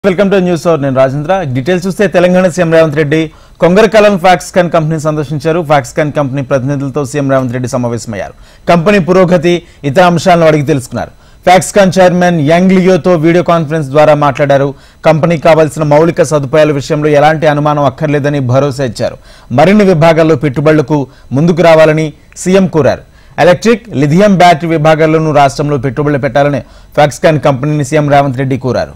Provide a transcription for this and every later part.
welcome to news hour నేను Rajendra details చూస్తే Telangana CM Revanth Reddy Kongarakalan Foxconn company సందర్శించారు ఫాక్స్కాన్ కంపెనీ ప్రతినిధులతో సీఎం రేవంత్ రెడ్డి సమావేశమయ్యారు కంపెనీ పురోగతి ఇతర అంశాలను అడిగి తెలుసుకున్నారు ఫాక్స్కాన్ చైర్మన్ యంగ్ లియోతో వీడియో కాన్ఫరెన్స్ ద్వారా మాట్లాడారు కంపెనీకి కావాల్సిన మౌలిక సదుపాయాల విషయంలో ఎలాంటి అనుమానం అక్కర్లేదని భరోసా ఇచ్చారు మరిన్ని విభాగాల్లో పెట్టుబడులకు ముందుకు రావాలని సీఎం కోరారు ఎలక్ట్రిక్ లిథియం బ్యాటరీ విభాగాల్లోనూ రాష్ట్రంలో పెట్టుబడులు పెట్టాలని ఫాక్స్కాన్ కంపెనీని సీఎం రేవంత్ రెడ్డి కోరారు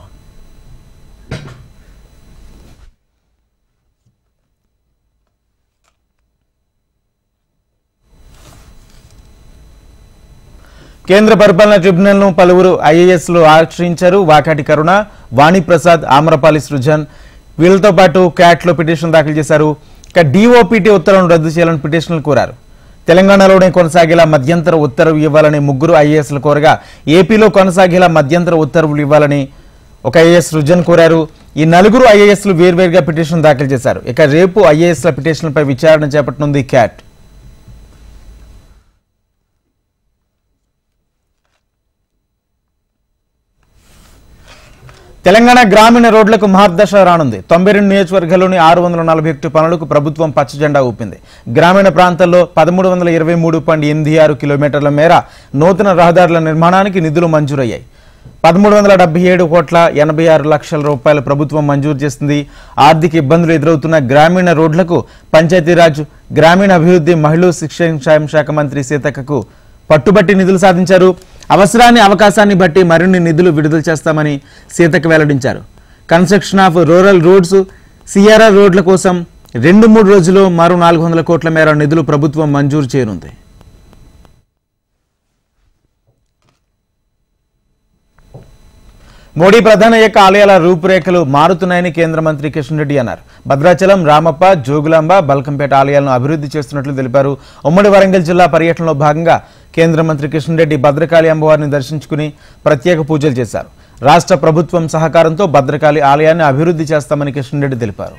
కేంద్ర పరిపాలనా ట్రిబ్యునల్ ను పలువురు ఐఏఎస్లు ఆశ్రయించారు వాకాటి కరుణ వాణిప్రసాద్ ఆమ్రపాలి సృజన్ వీళ్ళతో పాటు క్యాట్ లో పిటిషన్ దాఖలు చేశారు ఇక డిఓపిటి ఉత్తర్వులను రద్దు చేయాలని పిటిషన్లు కోరారు తెలంగాణలోనే కొనసాగేలా మధ్యంతర ఉత్తర్వు ఇవ్వాలని ముగ్గురు ఐఏఎస్లు కోరగా ఏపీలో కొనసాగేలా మధ్యంతర ఉత్తర్వులు ఇవ్వాలని ఒక ఐఏఎస్ సృజన్ కోరారు ఈ నలుగురు ఐఏఎస్లు వేర్వేరుగా పిటిషన్ దాఖలు చేశారు ఇక రేపు ఐఏఎస్ల పిటిషన్లపై విచారణ చేపట్టనుంది క్యాట్ తెలంగాణ గ్రామీణ రోడ్లకు మహర్దశ రానుంది తొంభై రెండు నియోజకవర్గాల్లోని ఆరు వందల నలభై ఒకటి పనులకు ప్రభుత్వం పచ్చజెండా ఊపింది గ్రామీణ ప్రాంతాల్లో పదమూడు వందల ఇరవై మూడు పాయింట్ ఎనిమిది ఆరు కిలోమీటర్ల మేర నూతన రహదారుల నిర్మాణానికి నిధులు మంజూరయ్యాయి పదమూడు వందల డెబ్బై ఏడు కోట్ల ఎనభై ఆరు లక్షల రూపాయల ప్రభుత్వం మంజూరు చేసింది ఆర్థిక ఇబ్బందులు ఎదురవుతున్న గ్రామీణ రోడ్లకు పంచాయతీరాజ్ గ్రామీణ అభివృద్ధి మహిళా శిక్షణ శాఖ మంత్రి సీతక్కకు పట్టుబట్టి నిధులు సాధించారు అవసరాన్ని అవకాశాన్ని బట్టి మరిన్ని నిధులు విడుదల చేస్తామని సీతక్క వెల్లడించారు construction of rural roads CRR రోడ్ల కోసం రెండు మూడు రోజుల్లో మరో నాలుగు వందల కోట్ల మేర నిధులు ప్రభుత్వం మంజూరు చేయనుంది మోడీ ప్రధాన యొక్క ఆలయాల రూపురేఖలు మారుతున్నాయని కేంద్ర మంత్రి కిషన్ రెడ్డి అన్నారు భద్రాచలం రామప్ప జోగులాంబ బల్కంపేట ఆలయాలను అభివృద్ధి చేస్తున్నట్లు తెలిపారు ఉమ్మడి వరంగల్ జిల్లా పర్యటనలో భాగంగా కేంద్ర మంత్రి కిషన్ రెడ్డి భద్రకాళి అమ్మవారిని దర్శించుకుని ప్రత్యేక పూజలు చేశారు రాష్ట్ర ప్రభుత్వం సహకారంతో భద్రకాళి ఆలయాన్ని అభివృద్ధి చేస్తామని కిషన్ రెడ్డి తెలిపారు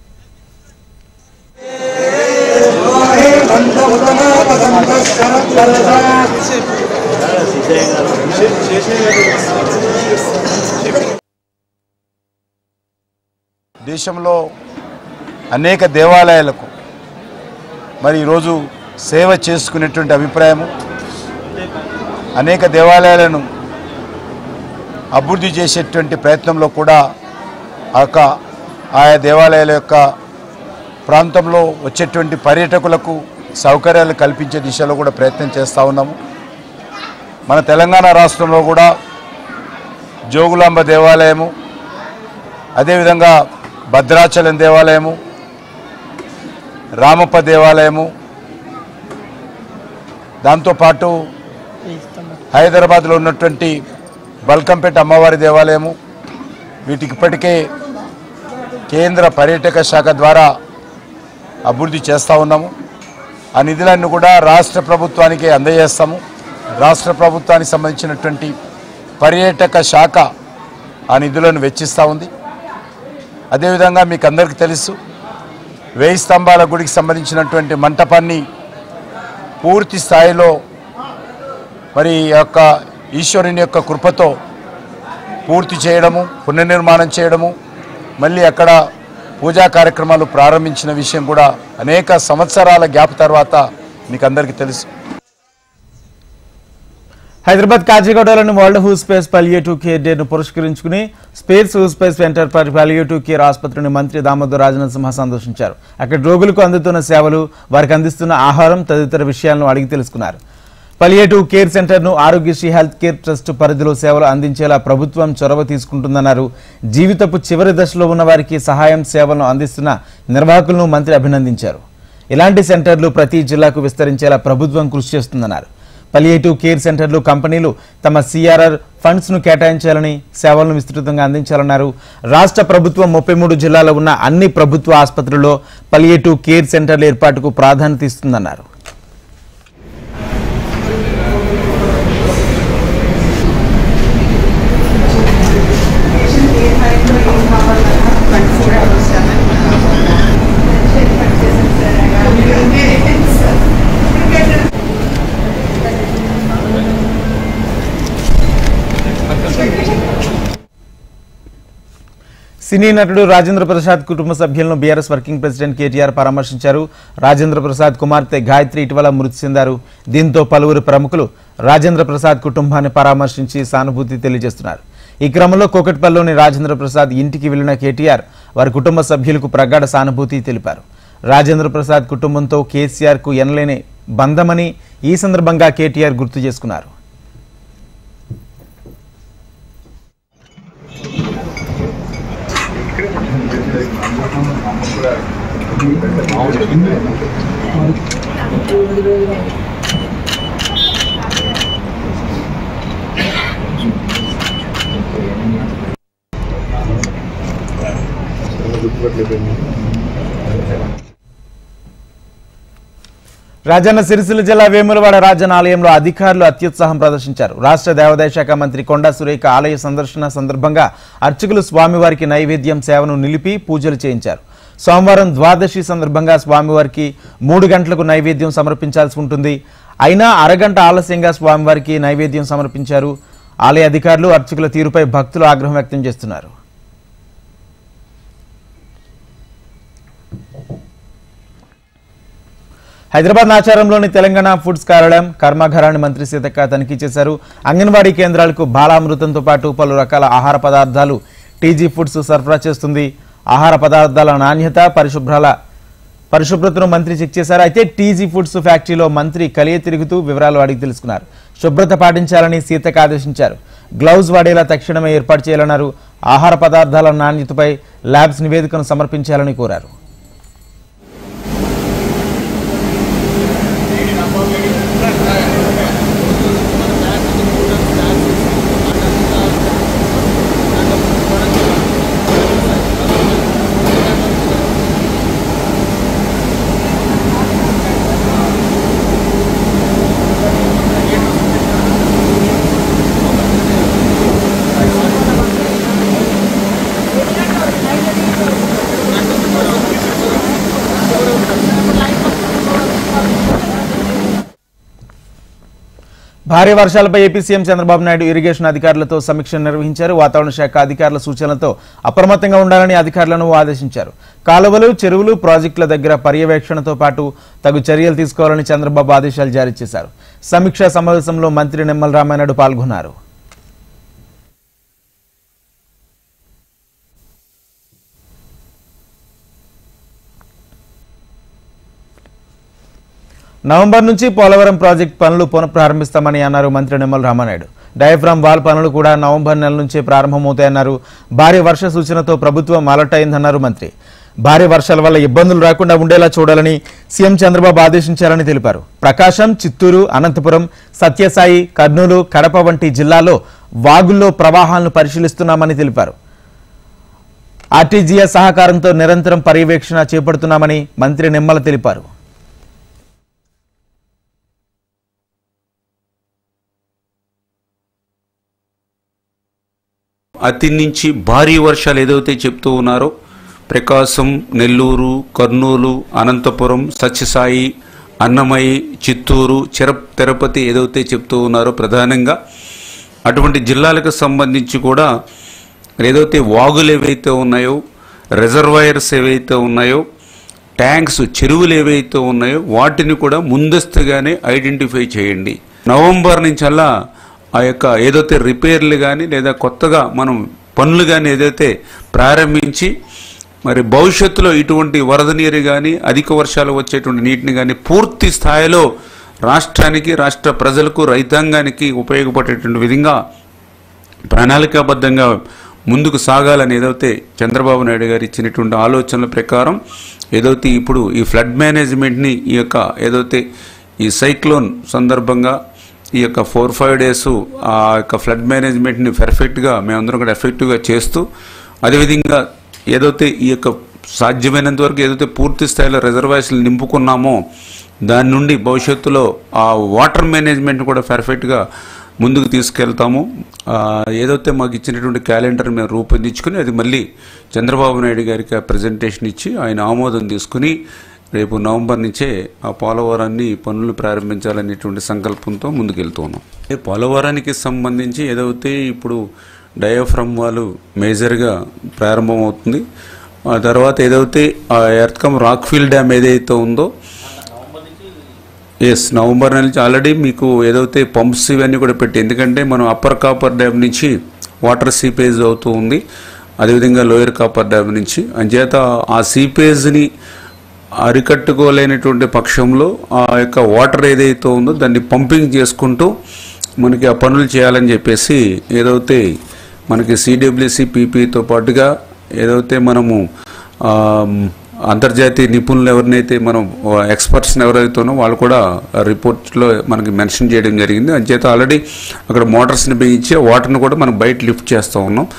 దేశంలో అనేక దేవాలయాలకు మరి ఈరోజు సేవ చేసుకునేటువంటి అభిప్రాయము అనేక దేవాలయాలను అభివృద్ధి చేసేటువంటి ప్రయత్నంలో కూడా ఆ యొక్క ఆయా దేవాలయాల యొక్క ప్రాంతంలో వచ్చేటువంటి పర్యాటకులకు సౌకర్యాలు కల్పించే దిశలో కూడా ప్రయత్నం చేస్తూ ఉన్నాము మన తెలంగాణ రాష్ట్రంలో కూడా జోగులాంబ దేవాలయము అదేవిధంగా భద్రాచలం దేవాలయము రామప్ప దేవాలయము దాంతోపాటు హైదరాబాద్లో ఉన్నటువంటి బల్కంపేట అమ్మవారి దేవాలయము వీటికి ఇప్పటికే కేంద్ర పర్యాటక శాఖ ద్వారా అభివృద్ధి చేస్తూ ఉన్నాము ఆ నిధులన్నీ కూడా రాష్ట్ర ప్రభుత్వానికి అందజేస్తాము రాష్ట్ర ప్రభుత్వానికి సంబంధించినటువంటి పర్యాటక శాఖ ఆ నిధులను వెచ్చిస్తూ ఉంది అదేవిధంగా మీకు అందరికీ తెలుసు వేయి స్తంభాల గుడికి సంబంధించినటువంటి మంటపాన్ని పూర్తి స్థాయిలో మరి ఈ యొక్క ఈశ్వరుని యొక్క కృపతో పూర్తి చేయడము పునర్నిర్మాణం చేయడము మళ్ళీ అక్కడ పూజా కార్యక్రమాలు ప్రారంభించిన విషయం కూడా అనేక సంవత్సరాల గ్యాప్ తర్వాత మీకు అందరికీ తెలుసు హైదరాబాద్ కాచిగూడలోని world hospice palliative care day ను పురస్కరించుకుని space hospice centre for palliative care ఆసుపత్రిని మంత్రి దామోదర్ రాజనరసింహ సందర్శించారు అక్కడ రోగులకు అందుతున్న సేవలు వారికి అందిస్తున్న ఆహారం తదితర విషయాలను అడిగి తెలుసుకున్నారు పలియేటివ్ కేర్ సెంటర్ ను ఆరోగ్యశ్రీ హెల్త్ కేర్ ట్రస్ట్ పరిధిలో సేవలు అందించేలా ప్రభుత్వం చొరవ తీసుకుంటుందన్నారు జీవితపు చివరి దశలో ఉన్న వారికి సహాయం సేవలను అందిస్తున్న నిర్వాహకులను మంత్రి అభినందించారు ఇలాంటి సెంటర్లు ప్రతి జిల్లాకు విస్తరించేలా ప్రభుత్వం కృషి చేస్తుందన్నారు పలియేటివ్ కేర్ సెంటర్లు కంపెనీలు తమ సిఆర్ఆర్ ఫండ్స్ ను కేటాయించాలని సేవలను విస్తృతంగా అందించాలన్నారు రాష్ట్ర ప్రభుత్వం ముప్పై మూడు జిల్లాలో ఉన్న అన్ని ప్రభుత్వ ఆసుపత్రుల్లో పలియేటివ్ కేర్ సెంటర్ల ఏర్పాటుకు ప్రాధాన్యత ఇస్తుందన్నారు సినీ నటుడు రాజేంద్ర ప్రసాద్ కుటుంబ సభ్యులను బీఆర్ఎస్ వర్కింగ్ ప్రెసిడెంట్ కేటీఆర్ పరామర్శించారు రాజేంద్ర ప్రసాద్ కుమార్తె గాయత్రి ఇటీవల మృతి చెందారు దీంతో పలువురు ప్రముఖులు రాజేంద్ర ప్రసాద్ కుటుంబాన్ని పరామర్శించి సానుభూతి తెలియజేస్తున్నారు ఈ క్రమంలో కోకట్పల్లిలోని రాజేంద్ర ప్రసాద్ ఇంటికి వెళ్లిన కేటీఆర్ వారి కుటుంబ సభ్యులకు ప్రగాఢ సానుభూతి తెలిపారు రాజేంద్ర ప్రసాద్ కుటుంబంతో కేసీఆర్ కు ఎనలేని బంధమని ఈ సందర్భంగా కేటీఆర్ గుర్తు చేసుకున్నారు రాజన్న సిరిసిల్ల జిల్లా వేములవాడ రాజన్న ఆలయంలో అధికారులు అత్యుత్సాహం ప్రదర్శించారు రాష్ట్ర దేవాదాయ శాఖ మంత్రి కొండా సురేఖ ఆలయ సందర్శన సందర్భంగా అర్చకులు స్వామివారికి నైవేద్యం సేవను నిలిపి పూజలు చేయించారు సోమవారం ద్వాదశి సందర్భంగా స్వామివారికి మూడు గంటలకు నైవేద్యం సమర్పించాల్సి ఉంటుంది అయినా అరగంట ఆలస్యంగా స్వామివారికి నైవేద్యం సమర్పించారు ఆలయ అధికారులు అర్చకుల తీరుపై భక్తులు ఆగ్రహం వ్యక్తం చేస్తున్నారు హైదరాబాద్ నాచారంలోని తెలంగాణ ఫుడ్స్ కార్యాలయం కర్మాగారాన్ని మంత్రి సీతక్క తనిఖీ చేశారు అంగన్వాడీ కేంద్రాలకు బాలామృతంతో పాటు పలు రకాల ఆహార పదార్థాలు టీజీ ఫుడ్స్ సరఫరా చేస్తుంది ఆహార పదార్థాల నాణ్యత పరిశుభ్రాల పరిశుభ్రతను మంత్రి చెక్ చేశారు అయితే టీజీ ఫుడ్స్ ఫ్యాక్టరీలో మంత్రి కలియ తిరుగుతూ వివరాలు అడిగి తెలుసుకున్నారు శుభ్రత పాటించాలని సీతక్క ఆదేశించారు గ్లౌజ్ వాడేలా తక్షణమే ఏర్పాటు చేయాలన్నారు ఆహార పదార్థాల నాణ్యతపై ల్యాబ్స్ నివేదికను సమర్పించాలని కోరారు భారీ వర్షాలపై AP CM Chandrababu Naidu irrigation అధికారులతో సమీక్ష నిర్వహించారు వాతావరణ శాఖ అధికారుల సూచనలతో అప్రమత్తంగా ఉండాలని అధికారులను ఆదేశించారు కాలువలు చెరువులు ప్రాజెక్టుల దగ్గర పర్యవేక్షణతో పాటు తగు చర్యలు తీసుకోవాలని చంద్రబాబు ఆదేశాలు జారీ చేశారు సమీక్షా సమావేశంలో మంత్రి నిమ్మల రామానాయుడు పాల్గొన్నారు నవంబర్ నుంచి పోలవరం ప్రాజెక్టు పనులు పునఃప్రారంభిస్తామని అన్నారు మంత్రి నిమ్మల రామానాయుడు డయాఫ్రామ్ వాల్ పనులు కూడా నవంబర్ నెల నుంచే ప్రారంభమవుతాయన్నారు భారీ వర్ష సూచనతో ప్రభుత్వం అలర్ట్ అయిందన్నారు మంత్రి భారీ వర్షాల వల్ల ఇబ్బందులు రాకుండా ఉండేలా చూడాలని సీఎం చంద్రబాబు ఆదేశించారని తెలిపారు ప్రకాశం చిత్తూరు అనంతపురం సత్యసాయి కర్నూలు కడప వంటి జిల్లాల్లో వాగుల్లో ప్రవాహాలను పరిశీలిస్తున్నామని తెలిపారు ఆర్టీజీఎస్ సహకారంతో నిరంతరం పర్యవేక్షణ చేపడుతున్నామని మంత్రి నిమ్మల తెలిపారు అతి నుంచి భారీ వర్షాలు ఏదైతే చెప్తూ ఉన్నారో ప్రకాశం నెల్లూరు కర్నూలు అనంతపురం సత్యసాయి అన్నమయ్య చిత్తూరు చిర తిరుపతి ఏదైతే చెప్తూ ఉన్నారో ప్రధానంగా అటువంటి జిల్లాలకు సంబంధించి కూడా ఏదైతే వాగులు ఏవైతే ఉన్నాయో రిజర్వాయర్స్ ఏవైతే ఉన్నాయో ట్యాంక్స్ చెరువులు ఏవైతే ఉన్నాయో వాటిని కూడా ముందస్తుగానే ఐడెంటిఫై చేయండి నవంబర్ నుంచి అలా ఆ యొక్క ఏదైతే రిపేర్లు కానీ లేదా కొత్తగా మనం పనులు కానీ ఏదైతే ప్రారంభించి మరి భవిష్యత్తులో ఇటువంటి వరద నీరు కానీ అధిక వర్షాలు వచ్చేటువంటి నీటిని కానీ పూర్తి స్థాయిలో రాష్ట్రానికి రాష్ట్ర ప్రజలకు రైతాంగానికి ఉపయోగపడేటువంటి విధంగా ప్రణాళికాబద్ధంగా ముందుకు సాగాలని ఏదైతే చంద్రబాబు నాయుడు గారు ఇచ్చినటువంటి ఆలోచనల ప్రకారం ఏదైతే ఇప్పుడు ఈ ఫ్లడ్ మేనేజ్మెంట్ని ఈ యొక్క ఏదైతే ఈ సైక్లోన్ సందర్భంగా ఈ యొక్క ఫోర్ ఫైవ్ డేస్ ఆ యొక్క ఫ్లడ్ మేనేజ్మెంట్ని పర్ఫెక్ట్గా మేమందరం కూడా ఎఫెక్టివ్గా చేస్తూ అదేవిధంగా ఏదైతే ఈ యొక్క సాధ్యమైనంత వరకు ఏదైతే పూర్తి స్థాయిలో రిజర్వాయర్స్లు నింపుకున్నామో దాని నుండి భవిష్యత్తులో ఆ వాటర్ మేనేజ్మెంట్ కూడా పర్ఫెక్ట్గా ముందుకు తీసుకెళ్తాము ఆ, ఏదైతే మాకు ఇచ్చినటువంటి క్యాలెండర్ మేము రూపొందించుకుని అది మళ్ళీ చంద్రబాబు నాయుడు గారికి ఆ ప్రజెంటేషన్ ఇచ్చి ఆయన ఆమోదం తీసుకుని రేపు నవంబర్ నుంచే ఆ పోలవరాన్ని పనులు ప్రారంభించాలనేటువంటి సంకల్పంతో ముందుకెళ్తూ ఉన్నాం ఏ పోలవరానికి సంబంధించి ఏదైతే ఇప్పుడు డయాఫ్రమ్ వాళ్ళు మేజర్గా ప్రారంభమవుతుంది ఆ తర్వాత ఏదైతే ఆ ఎర్త్కమ్ రాక్ఫీల్ డ్యామ్ ఏదైతే ఉందో ఎస్ నవంబర్ నెల నుంచి ఆల్రెడీ మీకు ఏదైతే పంప్స్ ఇవన్నీ కూడా పెట్టి ఎందుకంటే మనం అప్పర్ కాపర్ డ్యామ్ నుంచి వాటర్ సీపేజ్ అవుతూ ఉంది అదేవిధంగా లోయర్ కాపర్ డ్యామ్ నుంచి అంచేత ఆ సీపేజ్ని అరికట్టుకోలేనటువంటి పక్షంలో ఆ యొక్క వాటర్ ఏదైతే ఉందో దాన్ని పంపింగ్ చేసుకుంటూ మనకి ఆ పనులు చేయాలని చెప్పేసి ఏదైతే మనకి సిడబ్ల్యూసి పీపీతో పాటుగా ఏదైతే మనము ఆ, అంతర్జాతీయ నిపుణులు ఎవరినైతే మనం ఎక్స్పర్ట్స్ ఎవరైతే ఉన్నారో వాళ్ళు కూడా రిపోర్ట్లో మనకి మెన్షన్ చేయడం జరిగింది అంచేత ఆల్రెడీ అక్కడ మోటార్స్ని బిగించి ఆ వాటర్ని కూడా మనం బయట లిఫ్ట్ చేస్తూ ఉన్నాం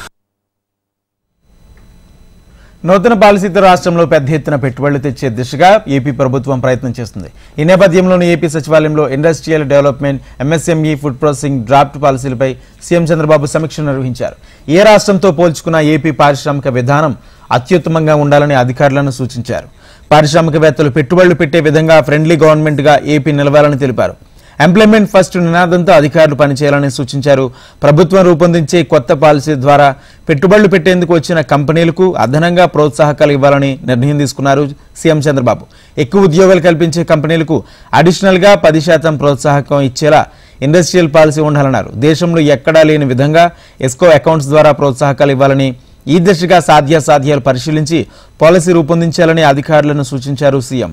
నూతన పాలసీతో రాష్ట్రంలో పెద్ద ఎత్తున పెట్టుబడులు తెచ్చే దిశగా ఏపీ ప్రభుత్వం ప్రయత్నం చేస్తుంది ఈ నేపథ్యంలోని ఏపీ సచివాలయంలో industrial development MSME food processing draft పాలసీలపై సీఎం చంద్రబాబు సమీక్ష నిర్వహించారు ఏ రాష్ట్రంతో పోల్చుకున్న ఏపీ పారిశ్రామిక విధానం అత్యుత్తమంగా ఉండాలని అధికారులను సూచించారు పారిశ్రామికవేత్తలు పెట్టుబడులు పెట్టే విధంగా ఫ్రెండ్లీ గవర్నమెంట్గా ఏపీ నిలవాలని తెలిపారు ఎంప్లాయ్మెంట్ ఫస్ట్ నినాదంతో అధికారులు పనిచేయాలని సూచించారు ప్రభుత్వం రూపొందించే కొత్త పాలసీ ద్వారా పెట్టుబడులు పెట్టేందుకు వచ్చిన కంపెనీలకు అదనంగా ప్రోత్సాహకాలు ఇవ్వాలని నిర్ణయం తీసుకున్నారు సీఎం చంద్రబాబు ఎక్కువ ఉద్యోగాలు కల్పించే కంపెనీలకు అడిషనల్గా పది శాతం ప్రోత్సాహకం ఇచ్చేలా ఇండస్ట్రియల్ పాలసీ ఉండాలన్నారు దేశంలో ఎక్కడా లేని విధంగా ఎస్కో అకౌంట్స్ ద్వారా ప్రోత్సాహకాలు ఇవ్వాలని ఈ దిశగా సాధ్యాసాధ్యాలు పరిశీలించి పాలసీ రూపొందించాలని అధికారులను సూచించారు సీఎం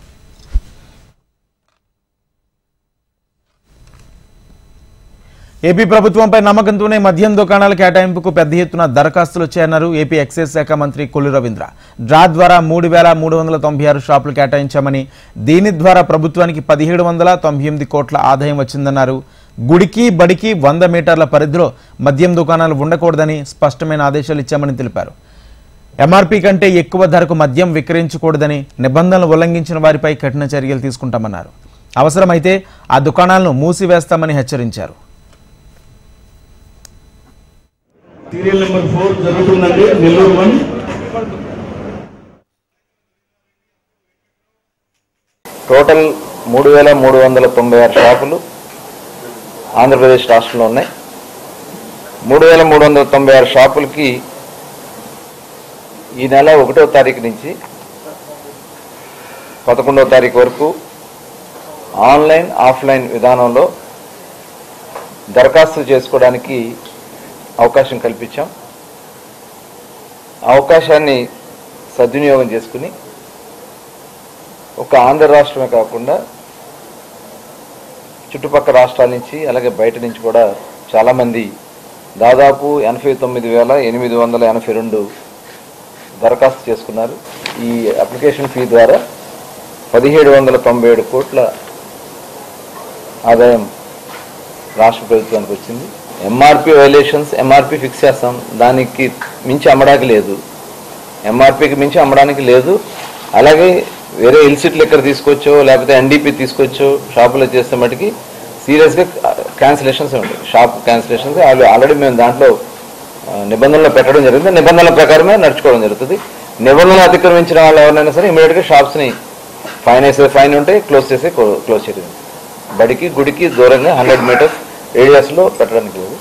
ఏపీ ప్రభుత్వంపై నమ్మకంతోనే మద్యం దుకాణాల కేటాయింపుకు పెద్ద ఎత్తున దరఖాస్తులు వచ్చాయన్నారు ఏపీ ఎక్సైజ్ శాఖ మంత్రి కొల్లు రవీంద్ర డ్రా ద్వారా మూడు వేల మూడు వందల తొంభై ఆరు షాపులు కేటాయించామని దీని ద్వారా ప్రభుత్వానికి పదిహేడు వందల తొంభై ఎనిమిది కోట్ల ఆదాయం వచ్చిందన్నారు గుడికి బడికి వంద మీటర్ల పరిధిలో మద్యం దుకాణాలు ఉండకూడదని స్పష్టమైన ఆదేశాలు ఇచ్చామని తెలిపారు ఎంఆర్పీ కంటే ఎక్కువ ధరకు మద్యం విక్రయించకూడదని నిబంధనలు ఉల్లంఘించిన వారిపై కఠిన చర్యలు తీసుకుంటామన్నారు అవసరమైతే ఆ దుకాణాలను మూసివేస్తామని హెచ్చరించారు సీరియల్ నెంబర్ ఫోర్ జరుగుతుందండి నెల్లూరు వన్ టోటల్ మూడు వేల మూడు వందల తొంభై ఆరు షాపులు ఆంధ్రప్రదేశ్ రాష్ట్రంలో ఉన్నాయి మూడు వేల మూడు వందల తొంభై ఆరు షాపులకి ఈ నెల ఒకటో తారీఖు నుంచి పదకొండవ తారీఖు వరకు ఆన్లైన్ ఆఫ్లైన్ విధానంలో దరఖాస్తు చేసుకోవడానికి అవకాశం కల్పించాం ఆ అవకాశాన్ని సద్వినియోగం చేసుకుని ఒక ఆంధ్ర రాష్ట్రమే కాకుండా చుట్టుపక్కల రాష్ట్రాల నుంచి అలాగే బయట నుంచి కూడా చాలామంది దాదాపు ఎనభై తొమ్మిది వేల ఎనిమిది వందల ఎనభై రెండు దరఖాస్తు చేసుకున్నారు ఈ అప్లికేషన్ ఫీ ద్వారా పదిహేడు వందల తొంభై ఏడు కోట్ల ఆదాయం రాష్ట్ర ప్రభుత్వానికి వచ్చింది ఎంఆర్పి వైలేషన్స్ ఎంఆర్పి ఫిక్స్ చేస్తాం దానికి మించి అమ్మడానికి లేదు ఎంఆర్పికి మించి అమ్మడానికి లేదు అలాగే వేరే ఇల్సిట్ లెక్కర్ తీసుకొచ్చో లేకపోతే ఎన్డీపీ తీసుకొచ్చో షాపులో చేస్తే మటుకి సీరియస్గా క్యాన్సిలేషన్స్ ఉంటాయి షాప్ క్యాన్సిలేషన్స్ ఆల్రెడీ మేము దాంట్లో ఆ, నిబంధనలు పెట్టడం జరిగింది నిబంధనల ప్రకారమే నడుచుకోవడం జరుగుతుంది నిబంధనలు అతిక్రమించిన వాళ్ళు ఎవరైనా సరే ఇమీడియట్గా షాప్స్ని ఫైన్ వేసే ఫైన్ ఉంటే క్లోజ్ చేసి క్లోజ్ చేయడం బడికి గుడికి దూరంగా హండ్రెడ్ మీటర్స్ ఏరియాస్లో పెట్టడానికి లేదు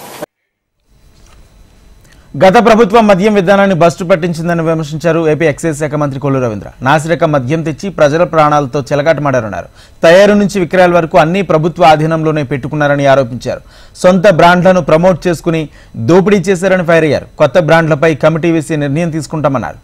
గత ప్రభుత్వం మద్యం విధానాన్ని బస్టు పట్టించిందని విమర్శించారు ఏపీ ఎక్సైజ్ శాఖ మంత్రి కొల్లు రవీంద్ర నాసిరకం మద్యం తెచ్చి ప్రజల ప్రాణాలతో చెలగాటమాడారన్నారు తయారు నుంచి విక్రయాల వరకు అన్ని ప్రభుత్వ ఆధీనంలోనే పెట్టుకున్నారని ఆరోపించారు సొంత బ్రాండ్లను ప్రమోట్ చేసుకుని దోపిడీ చేశారని ఫైర్ అయ్యారు కొత్త బ్రాండ్లపై కమిటీ వేసి నిర్ణయం తీసుకుంటామన్నారు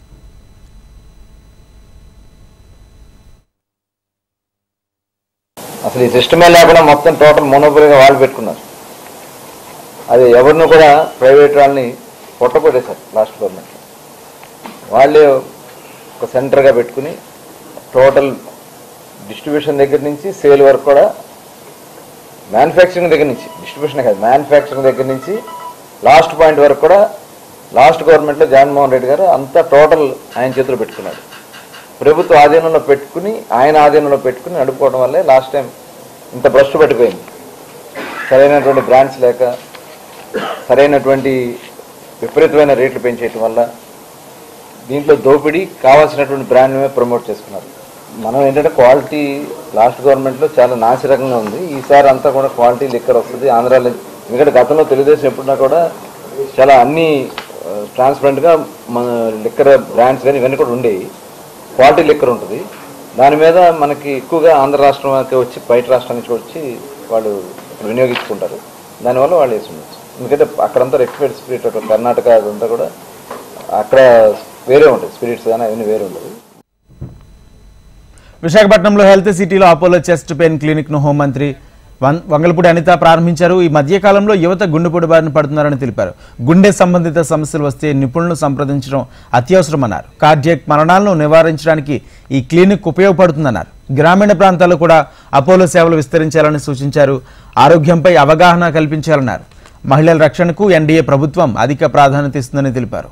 అసలు ఈ సిస్టమే లేకుండా మొత్తం టోటల్ మోనోపలిగా వాళ్ళు పెట్టుకున్నారు అది ఎవరిని కూడా ప్రైవేట్ వాళ్ళని పొట్టకొట్టేశారు లాస్ట్ గవర్నమెంట్ వాళ్ళే ఒక సెంటర్గా పెట్టుకుని టోటల్ డిస్ట్రిబ్యూషన్ దగ్గర నుంచి సేల్ వరకు కూడా మ్యానుఫ్యాక్చరింగ్ దగ్గర నుంచి డిస్ట్రిబ్యూషన్ కాదు మ్యానుఫ్యాక్చరింగ్ దగ్గర నుంచి లాస్ట్ పాయింట్ వరకు కూడా లాస్ట్ గవర్నమెంట్లో జగన్మోహన్ రెడ్డి గారు అంతా టోటల్ ఆయన చేతిలో పెట్టుకున్నారు ప్రభుత్వ ఆధీనంలో పెట్టుకుని ఆయన ఆధీనంలో పెట్టుకుని నడుపుకోవడం వల్లే లాస్ట్ టైం ఇంత భ్రష్టు పట్టిపోయింది సరైనటువంటి బ్రాండ్స్ లేక సరైనటువంటి విపరీతమైన రేట్లు పెంచేయటం వల్ల దీంట్లో దోపిడీ కావాల్సినటువంటి బ్రాండ్మే ప్రమోట్ చేసుకున్నారు మనం ఏంటంటే క్వాలిటీ లాస్ట్ గవర్నమెంట్లో చాలా నాసిరకంగా ఉంది ఈసారి అంతా కూడా క్వాలిటీ లిక్కర్ వస్తుంది ఆంధ్రాలో ఎందుకంటే గతంలో తెలుగుదేశం ఎప్పుడున్నా కూడా చాలా అన్ని ట్రాన్స్పరెంట్గా మన లిక్కర్ బ్రాండ్స్ కానీ ఇవన్నీ కూడా ఉండేవి క్వాలిటీ లిక్కర్ ఉంటుంది దాని మీద మనకి ఎక్కువగా ఆంధ్ర రాష్ట్రంకి వచ్చి బయట రాష్ట్రం నుంచి వచ్చి వాళ్ళు ఇక్కడ వినియోగించుకుంటారు దానివల్ల వాళ్ళు వేసి ఉండొచ్చు ఎందుకంటే అక్కడంతా రెక్టిఫైడ్ స్పిరిట్ కర్ణాటక అదంతా కూడా అక్కడ వేరే ఉంటుంది స్పిరిట్స్ కానీ అవన్నీ వేరే ఉంటుంది విశాఖపట్నంలో హెల్త్ సిటీలో అపోలో చెస్ట్ పెయిన్ క్లినిక్ ను హోంమంత్రి వం- వంగలపూడి అనిత ప్రారంభించారు ఈ మధ్యకాలంలో యువత గుండెపోటు బారిన పడుతున్నారని తెలిపారు గుండె సంబంధిత సమస్యలు వస్తే నిపుణులను సంప్రదించడం అత్యవసరమన్నారు కార్డియక్ మరణాలను నివారించడానికి ఈ క్లినిక్ ఉపయోగపడుతుందన్నారు గ్రామీణ ప్రాంతాల్లో కూడా అపోలో సేవలు విస్తరించాలని సూచించారు ఆరోగ్యంపై అవగాహన కల్పించాలన్నారు మహిళల రక్షణకు ఎన్డీఏ ప్రభుత్వం అధిక ప్రాధాన్యత ఇస్తుందని తెలిపారు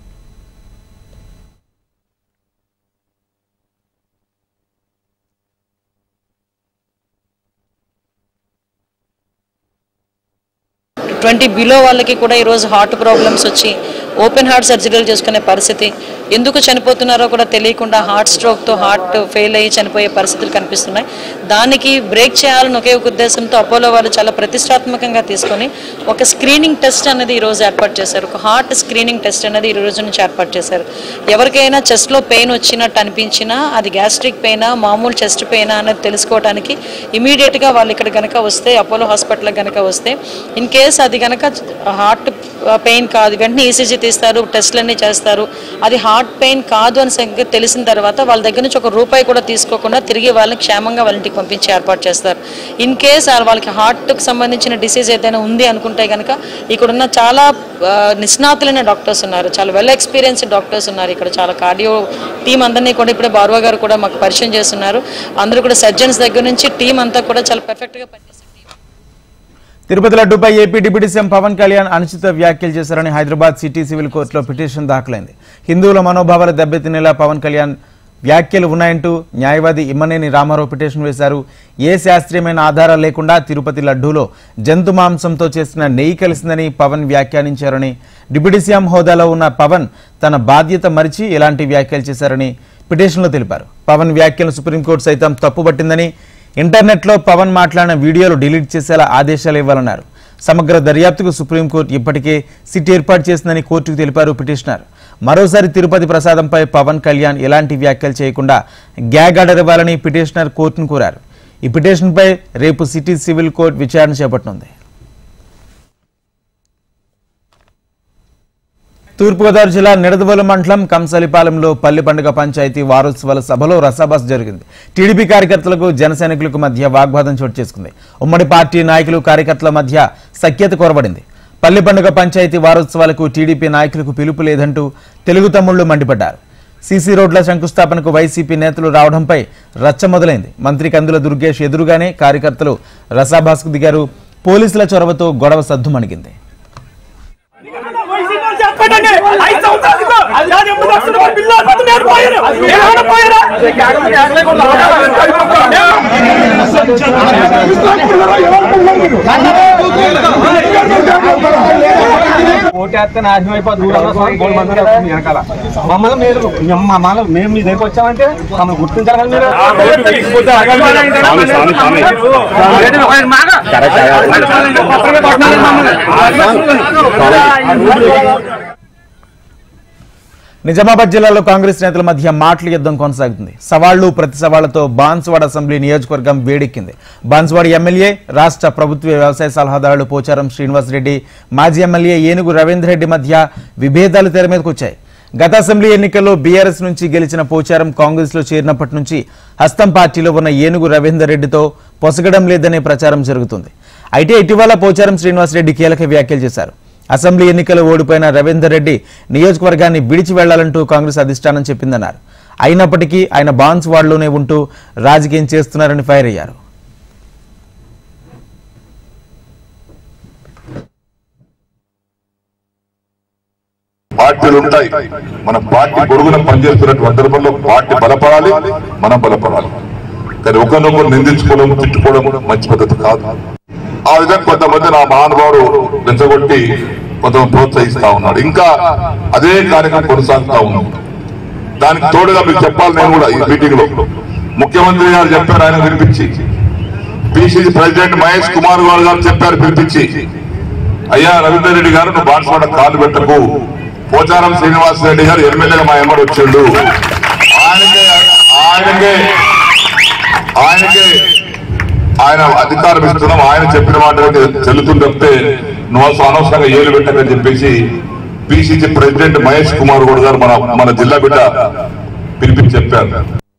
ట్వంటీ బిలో వాళ్ళకి కూడా ఈరోజు హార్ట్ ప్రాబ్లమ్స్ వచ్చి ఓపెన్ హార్ట్ సర్జరీలు చేసుకునే పరిస్థితి ఎందుకు చనిపోతున్నారో కూడా తెలియకుండా హార్ట్ స్ట్రోక్తో హార్ట్ ఫెయిల్ అయ్యి చనిపోయే పరిస్థితులు కనిపిస్తున్నాయి దానికి బ్రేక్ చేయాలని ఒకే ఒక ఉద్దేశంతో అపోలో వాళ్ళు చాలా ప్రతిష్టాత్మకంగా తీసుకొని ఒక స్క్రీనింగ్ టెస్ట్ అనేది ఈరోజు ఏర్పాటు చేశారు ఒక హార్ట్ స్క్రీనింగ్ టెస్ట్ అనేది ఈ రోజు నుంచి ఏర్పాటు చేశారు ఎవరికైనా చెస్ట్లో పెయిన్ వచ్చినట్టు అనిపించినా అది గ్యాస్ట్రిక్ పెయినా మామూలు చెస్ట్ పెయినా అనేది తెలుసుకోవడానికి ఇమీడియట్గా వాళ్ళు ఇక్కడ కనుక వస్తే అపోలో హాస్పిటల్కి కనుక వస్తే ఇన్ కేస్ అది కనుక హార్ట్ పెయిన్ కాదు వెంటనే ఈసీజీ తీస్తారు టెస్ట్లన్నీ చేస్తారు అది హార్ట్ పెయిన్ కాదు అని సంగతి తెలిసిన తర్వాత వాళ్ళ దగ్గర నుంచి ఒక రూపాయి కూడా తీసుకోకుండా తిరిగి వాళ్ళని క్షేమంగా వాళ్ళ ఇంటికి పంపించి ఏర్పాటు చేస్తారు ఇన్ కేస్ వాళ్ళకి హార్ట్కి సంబంధించిన డిసీజ్ ఏదైనా ఉంది అనుకుంటే కనుక ఇక్కడున్న చాలా ఆ, నిష్ణాతులైన డాక్టర్స్ ఉన్నారు చాలా వెల్ ఎక్స్పీరియన్స్డ్ డాక్టర్స్ ఉన్నారు ఇక్కడ చాలా కార్డియో టీం అందరినీ కూడా ఇప్పుడే బార్వా గారు కూడా మాకు పరిచయం చేస్తున్నారు అందరూ కూడా సర్జన్స్ దగ్గర నుంచి టీం అంతా కూడా చాలా పర్ఫెక్ట్గా పనిచేస్తారు తిరుపతి లడ్డూపై AP deputy CM Pawan Kalyan అనుచిత వ్యాఖ్యలు చేశారని హైదరాబాద్ సిటీ సివిల్ కోర్టులో పిటిషన్ దాఖలైంది హిందువుల మనోభావాలు దెబ్బతినేలా పవన్ కళ్యాణ్ వ్యాఖ్యలు ఉన్నాయంటూ న్యాయవాది ఇమ్మనేని రామారావు పిటిషన్ వేశారు ఏ శాస్త్రీయమైన ఆధారాలు లేకుండా తిరుపతి లడ్డూలో జంతు మాంసంతో చేసిన నెయ్యి కలిసిందని పవన్ వ్యాఖ్యానించారని డిప్యూటీ సీఎం హోదాలో ఉన్న పవన్ తన బాధ్యత మరిచి ఇలాంటి వ్యాఖ్యలు చేశారని పిటిషన్లో తెలిపారు పవన్ వ్యాఖ్యలను సుప్రీంకోర్టు సైతం తప్పుపట్టిందని ఇంటర్నెట్లో పవన్ మాట్లాడిన వీడియోలు డిలీట్ చేసేలా ఆదేశాలు ఇవ్వాలన్నారు సమగ్ర దర్యాప్తుకు సుప్రీంకోర్టు ఇప్పటికే సిట్ ఏర్పాటు చేసిందని కోర్టుకు తెలిపారు పిటిషనర్ మరోసారి తిరుపతి ప్రసాదంపై పవన్ కళ్యాణ్ ఎలాంటి వ్యాఖ్యలు చేయకుండా గ్యాగ్ ఆర్డర్ ఇవ్వాలని పిటిషనర్ కోర్టును కోరారు ఈ పిటిషన్పై రేపు సిటీ సివిల్ కోర్టు విచారణ చేపట్టనుంది తూర్పుగోదావరి జిల్లా నిడదవోలు మండలం కంసలిపాలెంలో పల్లి పండుగ పంచాయతీ వారోత్సవాల సభలో రసాబస్ జరిగింది టీడీపీ కార్యకర్తలకు జనసైనికులకు మధ్య వాగ్వాదం చోటు చేసుకుంది ఉమ్మడి పార్టీ నాయకులు కార్యకర్తల మధ్య సఖ్యత కొరబడింది పల్లి పండుగ పంచాయతీ వారోత్సవాలకు టీడీపీ నాయకులకు పిలుపు లేదంటూ తెలుగు తమ్ముళ్లు మండిపడ్డారు సీసీ రోడ్ల శంకుస్థాపనకు వైసీపీ నేతలు రావడంపై రచ్చ మొదలైంది మంత్రి కందుల దుర్గేష్ ఎదురుగానే కార్యకర్తలు రసాభాస్కు దిగారు పోలీసుల చొరవతో గొడవ సద్దుమణిగింది ఓటేస్తే నాశనం అయిపోతుంది ఊరంతా సగం గోల్డ్ మంది వస్తుంది వెనకాల మమ్మల్ని మీరు మమ్మల్ని మేము మీ దగ్గరికి వచ్చామంటే మమ్మల్ని గుర్తించాలి కదా మీరు నిజామాబాద్ జిల్లాలో కాంగ్రెస్ నేతల మధ్య మాటల యుద్ధం కొనసాగుతుంది సవాళ్లు ప్రతి సవాళ్లతో బాన్స్వాడ అసెంబ్లీ నియోజకవర్గం వేడెక్కింది బాన్స్వాడ ఎమ్మెల్యే రాష్ట్ర ప్రభుత్వ వ్యవసాయ సలహాదారుడు పోచారం శ్రీనివాసరెడ్డి మాజీ ఎమ్మెల్యే ఏనుగు రవీంద్ర రెడ్డి మధ్య విభేదాలు తెర మీదకు వచ్చాయి గత అసెంబ్లీ ఎన్నికల్లో బీఆర్ఎస్ నుంచి గెలిచిన పోచారం కాంగ్రెస్ లో చేరినప్పటి నుంచి హస్తం పార్టీలో ఉన్న ఏనుగు రవీందర్ రెడ్డితో పొసగడం లేదనే ప్రచారం జరుగుతుంది అయితే ఇటీవల పోచారం శ్రీనివాసరెడ్డి కీలక వ్యాఖ్యలు చేశారు అసెంబ్లీ ఎన్నికలు ఓడిపోయిన రవీందర్ రెడ్డి నియోజకవర్గాన్ని విడిచి వెళ్లాలంటూ కాంగ్రెస్ అధిష్టానం చెప్పిందన్నారు అయినప్పటికీ ఆయన బాన్స్ వార్డులోనే ఉంటూ రాజకీయం చేస్తున్నారని ఫైర్ అయ్యారు పార్టీలు ఉంటాయి మన పార్టీ పొరుగున పనిచేస్తున్నటువంటి సందర్భంలో పార్టీ బలపడాలి మనం బలపడాలి కానీ ఒకరినొకరు నిందించుకోవడం తిట్టుకోవడం మంచి పద్ధతి కాదు ఆ విధంగా కొంతమంది నా మహానుభావుడు రెచ్చగొట్టి కొంతమంది ప్రోత్సహిస్తా ఉన్నాడు ఇంకా అదే కార్యక్రమం కొనసాగుతా ఉన్నాం దానికి తోడుగా మీకు చెప్పాలి నేను కూడా ఈ మీటింగ్ లో ముఖ్యమంత్రి గారు చెప్పారు ఆయన వినిపించి పిసిసి ప్రెసిడెంట్ మహేష్ కుమార్ గౌడ్ గారు చెప్పారు పిలిపించి అయ్యా రవీందర్ రెడ్డి గారు నువ్వు బాన్స్వాడ కాలు పెట్టకు పోచారం శ్రీనివాస్ రెడ్డి గారు ఎమ్మెల్యేగా మా ఎమ్మడి వచ్చిండు ఆయనకే ఆయనకే ఆయనకే ఆయన అధికారం ఇస్తున్నాం ఆయన చెప్పిన మాట చెల్లుతుంది తప్పితే నువ్వు అసలు అనవసరంగా ఏలు పెట్టకని చెప్పేసి పిసిసి ప్రెసిడెంట్ మహేష్ కుమార్ గౌడ్ గారు మన మన జిల్లా బిడ్డ పిలిపించి చెప్పారు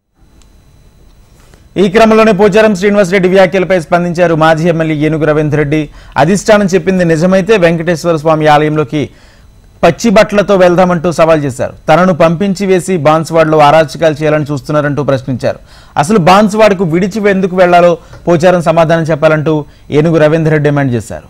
ఈ క్రమంలోనే పోచారం శ్రీనివాసరెడ్డి వ్యాఖ్యలపై స్పందించారు మాజీ ఎమ్మెల్యే ఏనుగు రవీంద్ర రెడ్డి అధిష్టానం చెప్పింది నిజమైతే వెంకటేశ్వర స్వామి ఆలయంలోకి పచ్చి బట్టలతో వెళ్దామంటూ సవాల్ చేశారు తనను పంపించి వేసి బాన్స్వాడలో అరాచకాలు చేయాలని చూస్తున్నారంటూ ప్రశ్నించారు అసలు బాన్స్వాడకు విడిచి ఎందుకు వెళ్లాలో పోచారం సమాధానం చెప్పాలంటూ ఏనుగు రవీంద్ర రెడ్డి డిమాండ్ చేశారు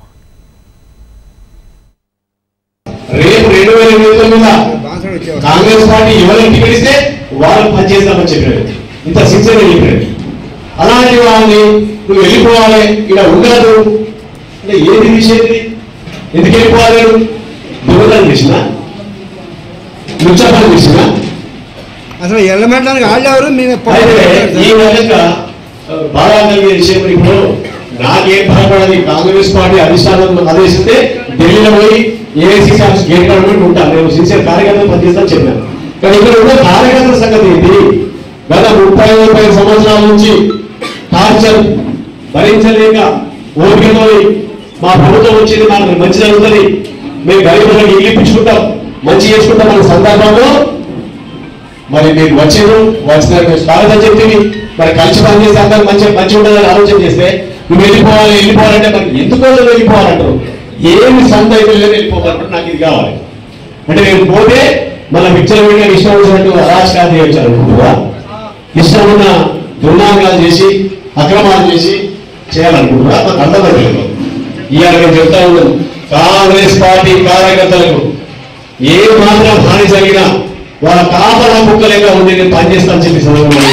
రేపు రెండు వేల ఇరవై తొమ్మిదిన కాంగ్రెస్ పార్టీ ఎవరికి టికెట్ ఇస్తే వాళ్ళు పనిచేస్తామని చెప్పిన వ్యక్తి ఇంత సిన్సియర్ చెప్పిన వ్యక్తి అలాంటి వాళ్ళని నువ్వు వెళ్ళిపోవాలి ఇక్కడ ఉండదు అంటే ఏది విషయం ఎందుకు వెళ్ళిపోవాలి దొంగతనం చేసినా లుచ్చపని చేసినా అసలు ఎల్లమెట్టడానికి వాళ్ళు ఎవరు మేము అయితే ఈ విధంగా బాగా కలిగే విషయం ఇప్పుడు నాకేం భయపడది కాంగ్రెస్ పార్టీ అధిష్టానం ఆదేశిస్తే ఢిల్లీలో పోయి ఏఐసీసీ ఆఫీస్ గేట్ కట్టుకుంటూ ఉంటాను నేను సిన్సియర్ కార్యకర్తలు పనిచేస్తాను చెప్పాను కానీ ఇక్కడ ఉన్న కార్యకర్తల సంగతి ఏంటి గత ముప్పై ముప్పై సంవత్సరాల నుంచి టార్చర్ భరించలేక ఓపికతో మా ప్రభుత్వం వచ్చింది మాకు మంచి జరుగుతుంది మేము గరీబులకు ఇల్లు ఇప్పించుకుంటాం మంచి చేసుకుంటాం అనే సందర్భంలో మరి మీరు వచ్చారు వచ్చిన స్వాగతం చెప్తుంది మరి కలిసి పనిచేస్తే అందరూ మంచి మంచి ఉంటుందని ఆలోచన చేస్తే నువ్వు వెళ్ళిపోవాలి వెళ్ళిపోవాలంటే మరి ఎందుకో వెళ్ళిపోవాలంటారు ఏమి సొంత అయితే లేదు వెళ్ళిపోవాలంటారు నాకు ఇది కావాలి అంటే నేను పోతే మన పిక్చర్ వీడియో ఇష్టం వచ్చినట్టు అరాచకాలు చేయొచ్చు అనుకుంటున్నా ఇష్టం ఉన్న దుర్మార్గాలు చేసి అక్రమాలు చేసి చేయాలనుకుంటున్నా నాకు అర్థమవుతుంది ఇవాళ నేను చెప్తా ఉన్నాను కాంగ్రెస్ పార్టీ కార్యకర్తలకు ఏ మాత్రం హాని జరిగినా వాళ్ళ కాపలా ముక్కలేక ఉండి నేను పనిచేస్తానని చెప్పి సందర్భంగా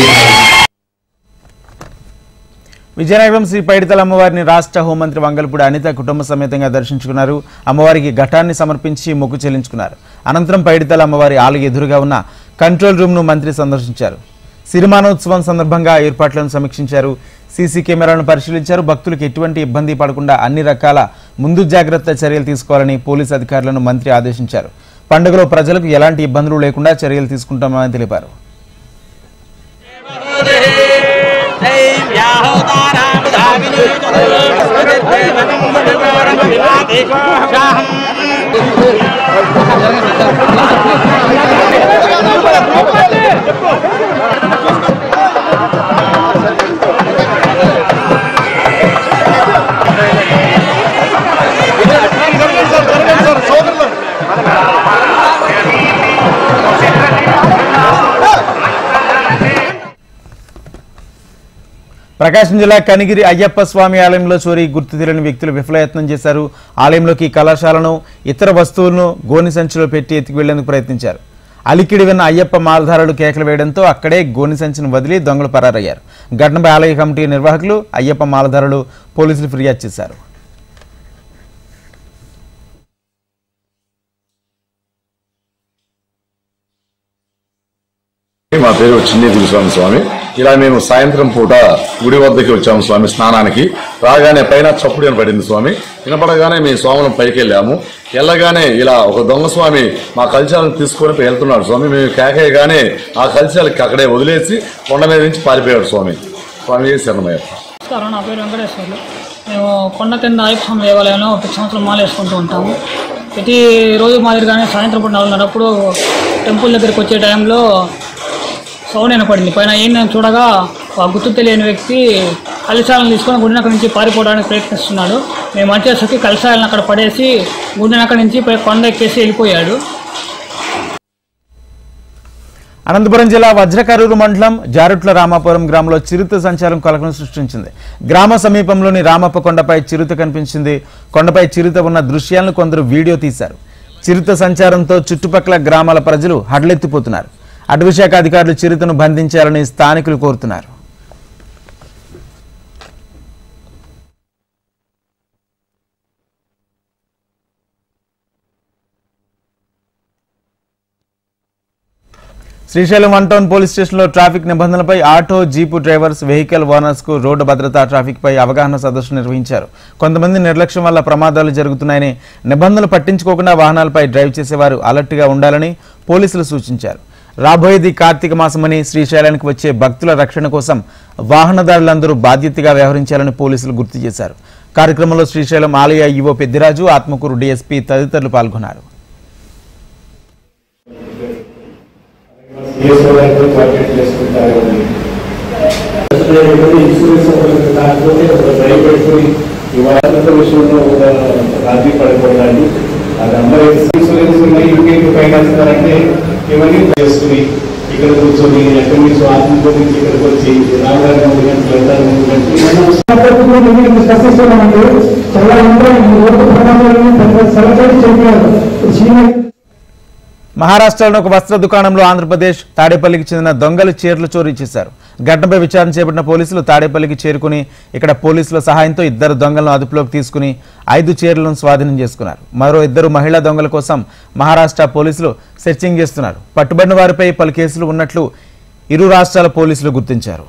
విజయనగరం శ్రీ పైడితల అమ్మవారిని రాష్ట్ర హోంమంత్రి వంగల్పూడి అనిత కుటుంబ సమేతంగా దర్శించుకున్నారు అమ్మవారికి ఘటాన్ని సమర్పించి మొక్కు చెల్లించుకున్నారు అనంతరం పైడితల అమ్మవారి ఆలయ ఎదురుగా ఉన్న కంట్రోల్ రూమ్ను మంత్రి సందర్శించారు సిరిమానోత్సవం సందర్భంగా ఏర్పాట్లను సమీక్షించారు సీసీ కెమెరాలను పరిశీలించారు భక్తులకు ఎటువంటి ఇబ్బంది పడకుండా అన్ని రకాల ముందు జాగ్రత్త చర్యలు తీసుకోవాలని పోలీసు అధికారులను మంత్రి ఆదేశించారు పండుగలో ప్రజలకు ఎలాంటి ఇబ్బందులు లేకుండా చర్యలు తీసుకుంటామని తెలిపారు ప్రకాశం జిల్లా కనిగిరి అయ్యప్ప స్వామి ఆలయంలో చోరీ గుర్తు తెలియని వ్యక్తులు విఫలయత్నం చేశారు ఆలయంలోకి కళాశాలను ఇతర వస్తువులను గోని సంచిలో పెట్టి ఎత్తికి వెళ్లేందుకు ప్రయత్నించారు అలికిడి విన్న అయ్యప్ప మాలధారులు కేకలు వేయడంతో అక్కడే గోని సంచిని వదిలి దొంగలు పరారయ్యారు ఘటనపై ఆలయ కమిటీ నిర్వాహకులు అయ్యప్ప మాలధారులు పోలీసులు ఫిర్యాదు చేశారు మా పేరు చిన్ని దిగుస్వామి స్వామి ఇలా మేము సాయంత్రం పూట గుడి వద్దకి వచ్చాము స్వామి స్నానానికి రాగానే పైన చప్పుడు వినపడింది స్వామి వినపడగానే మేము స్వాములం పైకి వెళ్ళాము వెళ్ళగానే ఇలా ఒక దొంగ స్వామి మా కల్చాలను తీసుకొని వెళ్తున్నాడు స్వామి మేము కేకేయగానే ఆ కల్చాలకి అక్కడే వదిలేసి కొండ మీద నుంచి పారిపోయాడు స్వామి స్వామి శరణమయ్య నమస్కారం నా పేరు వెంకటేశ్వర్లు మేము కొండ కింద అయ్యప్ప స్వామి దేవాలయంలో ప్రతి సంవత్సరం మాల వేసుకుంటూ ఉంటాము ప్రతి రోజు మాదిరిగానే సాయంత్రం పూట నాలుగున్నరప్పుడు టెంపుల్ దగ్గరికి వచ్చే టైంలో సౌండ్ వినపడింది పైన ఏం నేను చూడగా ఆ గుర్తు తెలియని వ్యక్తి కలశాలను తీసుకొని గుడినక్క నుంచి పారిపోవడానికి ప్రయత్నిస్తున్నాడు మేము వచ్చేసరికి కలశాలను అక్కడ పడేసి గుడినక్క నుంచి పై కొండ ఎక్కేసి వెళ్ళిపోయాడు అనంతపురం జిల్లా వజ్రకరూరు మండలం జారుట్ల రామాపురం గ్రామంలో చిరుత సంచారం కలకలం సృష్టించింది గ్రామ సమీపంలోని రామప్ప కొండపై చిరుత కనిపించింది కొండపై చిరుత ఉన్న దృశ్యాలను కొందరు వీడియో తీశారు చిరుత సంచారంతో చుట్టుపక్కల గ్రామాల ప్రజలు హడలెత్తిపోతున్నారు అటవీశాఖ అధికారులు చిరుతను బంధించాలని స్థానికులు కోరుతున్నారు శ్రీశైలం వన్ టౌన్ పోలీస్ స్టేషన్లో ట్రాఫిక్ నిబంధనలపై auto jeep drivers vehicle owners కు రోడ్డు భద్రతా ట్రాఫిక్ పై అవగాహన సదస్సు నిర్వహించారు కొంతమంది నిర్లక్ష్యం వల్ల ప్రమాదాలు జరుగుతున్నాయని నిబంధనలు పట్టించుకోకుండా వాహనాలపై డ్రైవ్ చేసేవారు అలర్ట్ గా ఉండాలని పోలీసులు సూచించారు రాబోయేది కార్తీక మాసమని శ్రీశైలానికి వచ్చే భక్తుల రక్షణ కోసం వాహనదారులందరూ బాధ్యతగా వ్యవహరించాలని పోలీసులు గుర్తు చేశారు కార్యక్రమంలో శ్రీశైలం ఆలయ ఈవో పెద్దిరాజు ఆత్మకూరు డీఎస్పీ తదితరులు పాల్గొన్నారు ఇన్సూరెన్స్ కాకపోతే ఒక డ్రైవ్ పెట్టుకుని ఈ వాహనాల విషయంలో ఒక రాజీ పడకూడదండి అది అందరూ ఇన్సూరెన్స్ ఉన్నాయి ఇంకేంటి ఫైనాన్స్ ఉన్నారంటే ఇవన్నీ చేసుకుని ఇక్కడ కూర్చొని ఎక్కడి నుంచి ఆత్మకూరు నుంచి ఇక్కడికి వచ్చి రామగారి మూడు గంటలు వెళ్తారు మూడు గంటలు చాలా రోడ్డు ప్రమాదాలను సెలబ్రేట్ చెప్పారు మహారాష్ట్రలోని ఒక వస్త్ర దుకాణంలో ఆంధ్రప్రదేశ్ తాడేపల్లికి చెందిన దొంగలు చీరలు చోరీ చేశారు ఘటనపై విచారణ చేపట్టిన పోలీసులు తాడేపల్లికి చేరుకుని ఇక్కడ పోలీసుల సహాయంతో ఇద్దరు దొంగలను అదుపులోకి తీసుకుని ఐదు చీరలను స్వాధీనం చేసుకున్నారు మరో ఇద్దరు మహిళా దొంగల కోసం మహారాష్ట్ర పోలీసులు సెర్చింగ్ చేస్తున్నారు పట్టుబడిన వారిపై పలు కేసులు ఉన్నట్లు ఇరు రాష్ట్రాల పోలీసులు గుర్తించారు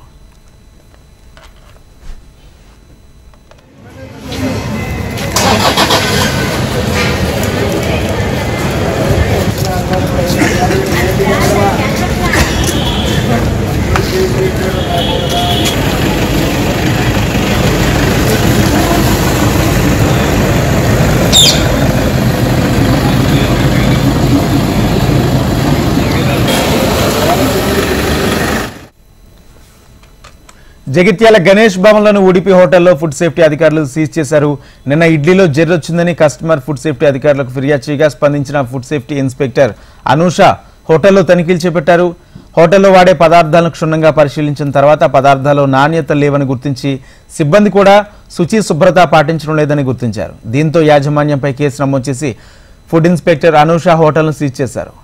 జగిత్యాల గణేష్ భవన్లోని ఉడిపి హోటల్లో ఫుడ్ సేఫ్టీ అధికారులు సీజ్ చేశారు నిన్న ఇడ్లీలో జెర్రొచ్చిందని కస్టమర్ ఫుడ్ సేఫ్టీ అధికారులకు ఫిర్యాదు చేయగా స్పందించిన ఫుడ్ సేఫ్టీ ఇన్స్పెక్టర్ అనూష హోటల్లో తనిఖీలు చేపట్టారు హోటల్లో వాడే పదార్థాలను క్షుణ్ణంగా పరిశీలించిన తర్వాత పదార్థాల్లో నాణ్యత లేవని గుర్తించి సిబ్బంది కూడా శుచి శుభ్రత పాటించడం లేదని గుర్తించారు దీంతో యాజమాన్యంపై కేసు నమోదు చేసి ఫుడ్ ఇన్స్పెక్టర్ అనూష హోటల్ను సీజ్ చేశారు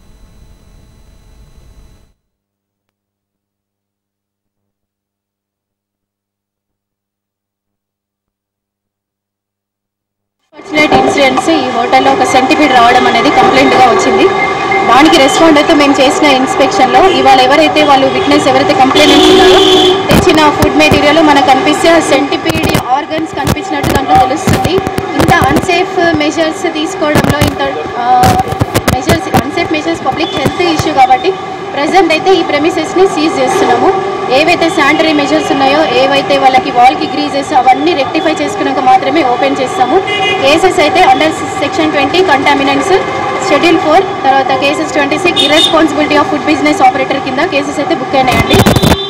అన్ఫార్చునేట్ ఇన్సిడెంట్స్ ఈ హోటల్లో ఒక సెంటిమీటర్ రావడం అనేది కంప్లైంట్గా వచ్చింది దానికి రెస్పాండ్ అయితే మేము చేసిన ఇన్స్పెక్షన్లో ఇవాళ ఎవరైతే వాళ్ళు విట్నెస్ ఎవరైతే కంప్లైంట్స్ ఉన్నారో తెచ్చిన ఫుడ్ మెటీరియల్ మనకు కనిపిస్తే ఆ సెంటిపీడ్ ఆర్గన్స్ కనిపించినట్టు దాంట్లో తెలుస్తుంది ఇంత అన్సేఫ్ మెజర్స్ తీసుకోవడంలో ఇంత measures unsafe measures public health issue కాబట్టి ప్రజెంట్ అయితే ఈ ప్రెమిసెస్ని సీజ్ చేస్తున్నాము ఏవైతే శానిటరీ మెజర్స్ ఉన్నాయో ఏవైతే వాళ్ళకి వాల్కి గ్రీజెస్ అవన్నీ రెక్టిఫై చేసుకున్నాక మాత్రమే ఓపెన్ చేస్తాము కేసెస్ అయితే under section twenty contaminants schedule four తర్వాత cases twenty six irresponsibility of food business operator కింద కేసెస్ అయితే బుక్ అయినాయండి